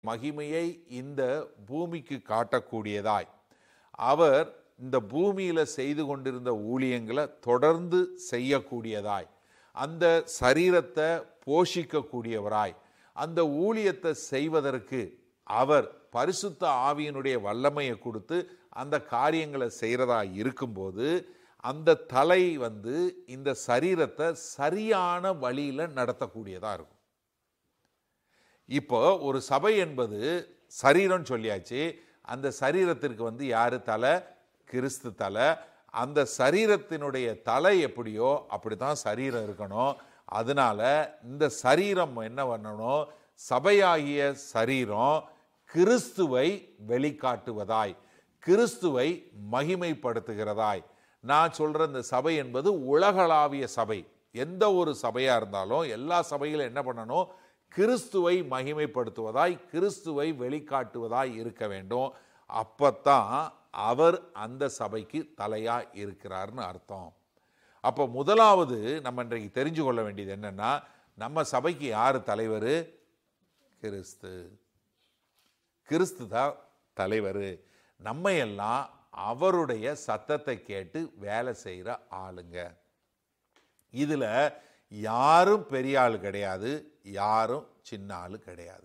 மகிமையை இந்த பூமிக்கு காட்டக்கூடியதாய் அவர் இந்த பூமியில செய்து கொண்டிருந்த ஊழியங்களை தொடர்ந்து செய்யக்கூடியதாய் அந்த சரீரத்தை போஷிக்கக்கூடியவராய் அந்த ஊழியத்தை செய்வதற்கு அவர் பரிசுத்த ஆவியினுடைய வல்லமையை கொடுத்து அந்த காரியங்களை செய்கிறதா இருக்கும்போது அந்த தலை வந்து இந்த சரீரத்தை சரியான வழியில் நடத்தக்கூடியதாக இருக்கும் இப்போ ஒரு சபை என்பது சரீரம் சொல்லியாச்சு அந்த சரீரத்திற்கு வந்து யாரு தலை கிறிஸ்து தலை அந்த சரீரத்தினுடைய தலை எப்படியோ அப்படித்தான் சரீரம் இருக்கணும் அதனால இந்த சரீரம் என்ன பண்ணணும் சபையாகிய சரீரம் கிறிஸ்துவை வெளிக்காட்டுவதாய் கிறிஸ்துவை மகிமைப்படுத்துகிறதாய் நான் சொல்ற இந்த சபை என்பது உலகளாவிய சபை எந்த ஒரு சபையா இருந்தாலும் எல்லா சபையிலும் என்ன பண்ணணும் கிறிஸ்துவை மகிமைப்படுத்துவதாய் கிறிஸ்துவை வெளிக்காட்டுவதாய் இருக்க வேண்டும் அப்பத்தான் அவர் அந்த சபைக்கு தலையா இருக்கிறார்னு அர்த்தம் அப்போ முதலாவது நம்ம இன்றைக்கு தெரிஞ்சு கொள்ள வேண்டியது என்னன்னா நம்ம சபைக்கு யார் தலைவர் கிறிஸ்து கிறிஸ்து தான் தலைவர் நம்ம எல்லாம் அவருடைய சத்தத்தை கேட்டு வேலை செய்கிற ஆளுங்க இதில் யாரும் பெரிய ஆள் கிடையாது யாரும் சின்ன ஆள் கிடையாது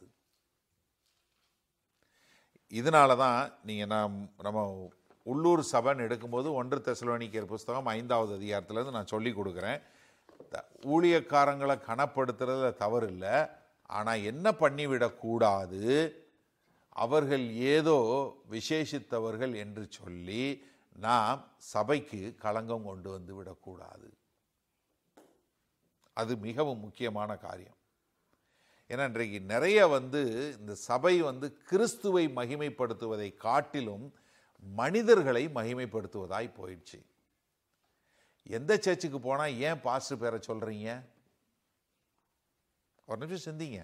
இதனால தான் நீங்கள் நாம் நம்ம உள்ளூர் சபைன்னு எடுக்கும்போது ஒன்று தெசலோனிக்கர் புஸ்தகம் ஐந்தாவது அதிகாரத்துலேருந்து நான் சொல்லி கொடுக்குறேன் த- ஊழியக்காரங்களை கனப்படுத்துறதுல தவறு இல்லை ஆனால் என்ன பண்ணிவிடக்கூடாது அவர்கள் ஏதோ விசேஷித்தவர்கள் என்று சொல்லி நாம் சபைக்கு களங்கம் கொண்டு வந்து விடக்கூடாது அது மிகவும் முக்கியமான காரியம் ஏன்னா இன்றைக்கு நிறைய வந்து இந்த சபை வந்து கிறிஸ்துவை மகிமைப்படுத்துவதை காட்டிலும் மனிதர்களை மகிமைப்படுத்துவதாய் போயிடுச்சு எந்த சர்ச்சுக்கு போனால் ஏன் பாஸ்டர் பேரை சொல்கிறீங்க ஒரு நிமிஷம் சிந்திங்க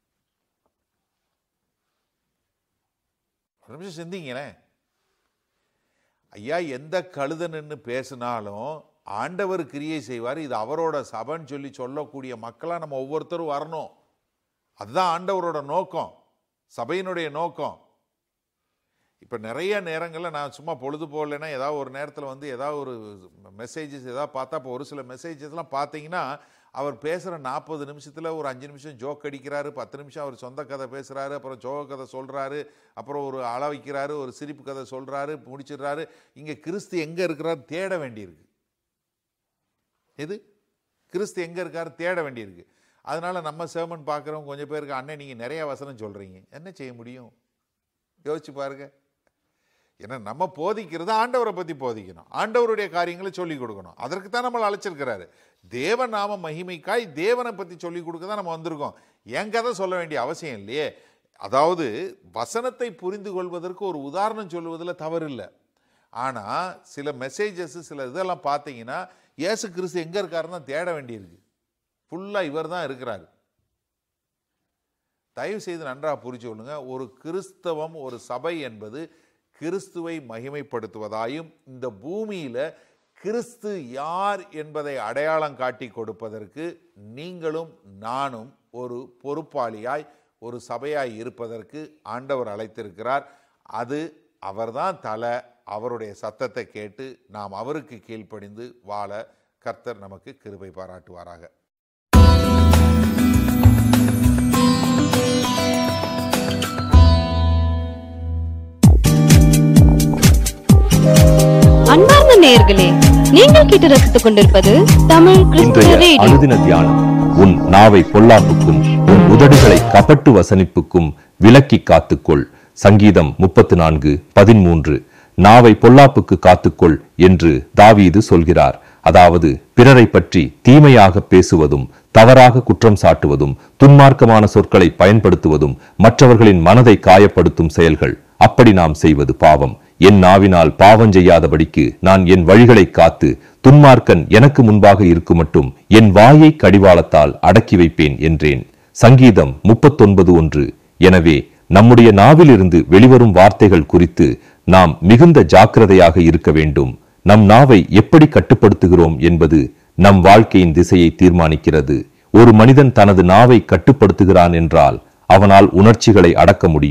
ஒரு நிமிஷம் சிந்திங்களேன் ஐயா எந்த கழுத நின்று பேசினாலும் ஆண்டவர் கிரியை செய்வார் இது அவரோட சபைன்னு சொல்லி சொல்லக்கூடிய மக்களாக நம்ம ஒவ்வொருத்தரும் வரணும் அதுதான் ஆண்டவரோட நோக்கம் சபையினுடைய நோக்கம் இப்போ நிறைய நேரங்களில் நான் சும்மா பொழுது போகலைன்னா ஏதாவது ஒரு நேரத்தில் வந்து ஏதாவது ஒரு மெசேஜஸ் ஏதாவது பார்த்தா இப்போ ஒரு சில மெசேஜஸ்லாம் பார்த்தீங்கன்னா அவர் பேசுகிற நாற்பது நிமிஷத்தில் ஒரு அஞ்சு நிமிஷம் ஜோக் அடிக்கிறாரு பத்து நிமிஷம் அவர் சொந்த கதை பேசுகிறாரு அப்புறம் ஜோக கதை சொல்கிறாரு அப்புறம் ஒரு அள வைக்கிறாரு ஒரு சிரிப்பு கதை சொல்கிறாரு முடிச்சிடுறாரு இங்கே கிறிஸ்து எங்கே இருக்கிறார் தேட வேண்டியிருக்கு எது கிறிஸ்து எங்கே இருக்காரு தேட வேண்டியிருக்கு அதனால நம்ம சேமன் பார்க்குறவங்க கொஞ்சம் பேருக்கு அண்ணன் நீங்கள் நிறைய வசனம் சொல்கிறீங்க என்ன செய்ய முடியும் யோசிச்சு பாருங்க ஏன்னா நம்ம போதிக்கிறது ஆண்டவரை பற்றி போதிக்கணும் ஆண்டவருடைய காரியங்களை சொல்லிக் கொடுக்கணும் அதற்கு தான் நம்மளை அழைச்சிருக்கிறாரு தேவ நாம மகிமைக்காய் தேவனை பற்றி சொல்லிக் கொடுக்க தான் நம்ம வந்திருக்கோம் என் கதை சொல்ல வேண்டிய அவசியம் இல்லையே அதாவது வசனத்தை புரிந்து கொள்வதற்கு ஒரு உதாரணம் சொல்லுவதில் தவறில்லை ஆனால் சில மெசேஜஸ் சில இதெல்லாம் பார்த்தீங்கன்னா இயேசு கிறிஸ்து எங்கே இருக்காருன்னு தேட வேண்டியிருக்கு ஃபுல்லாக இவர் தான் இருக்கிறாரு தயவு செய்து நன்றாக புரிஞ்சு கொள்ளுங்க ஒரு கிறிஸ்தவம் ஒரு சபை என்பது கிறிஸ்துவை மகிமைப்படுத்துவதாயும் இந்த பூமியில கிறிஸ்து யார் என்பதை அடையாளம் காட்டி கொடுப்பதற்கு நீங்களும் நானும் ஒரு பொறுப்பாளியாய் ஒரு சபையாய் இருப்பதற்கு ஆண்டவர் அழைத்திருக்கிறார் அது அவர்தான் தலை அவருடைய சத்தத்தை கேட்டு நாம் அவருக்கு கீழ்ப்படிந்து வாழ கர்த்தர் நமக்கு கிருபை பாராட்டுவாராக அன்பார்ந்த நேயர்களே நீங்கள் கேட்டு ரசித்துக் கொண்டிருப்பது தமிழ் கிறிஸ்துவ இன்றைய ரேடியோ அனுதின தியானம் உன் நாவை பொல்லாப்புக்கும் உன் உதடுகளை கபட்டு வசனிப்புக்கும் விலக்கி காத்துக்கொள் சங்கீதம் முப்பத்து நான்கு பதிமூன்று நாவை பொல்லாப்புக்கு காத்துக்கொள் என்று தாவீது சொல்கிறார் அதாவது பிறரை பற்றி தீமையாக பேசுவதும் தவறாக குற்றம் சாட்டுவதும் துன்மார்க்கமான சொற்களை பயன்படுத்துவதும் மற்றவர்களின் மனதை காயப்படுத்தும் செயல்கள் அப்படி நாம் செய்வது பாவம் என் நாவினால் பாவம் செய்யாதபடிக்கு நான் என் வழிகளை காத்து துன்மார்க்கன் எனக்கு முன்பாக இருக்குமட்டும் என் வாயை கடிவாளத்தால் அடக்கி வைப்பேன் என்றேன் சங்கீதம் முப்பத்தொன்பது ஒன்று எனவே நம்முடைய நாவிலிருந்து வெளிவரும் வார்த்தைகள் குறித்து நாம் மிகுந்த ஜாக்கிரதையாக இருக்க வேண்டும் நம் நாவை எப்படி கட்டுப்படுத்துகிறோம் என்பது நம் வாழ்க்கையின் திசையை தீர்மானிக்கிறது ஒரு மனிதன் தனது நாவை கட்டுப்படுத்துகிறான் என்றால் அவனால் உணர்ச்சிகளை அடக்க முடியும்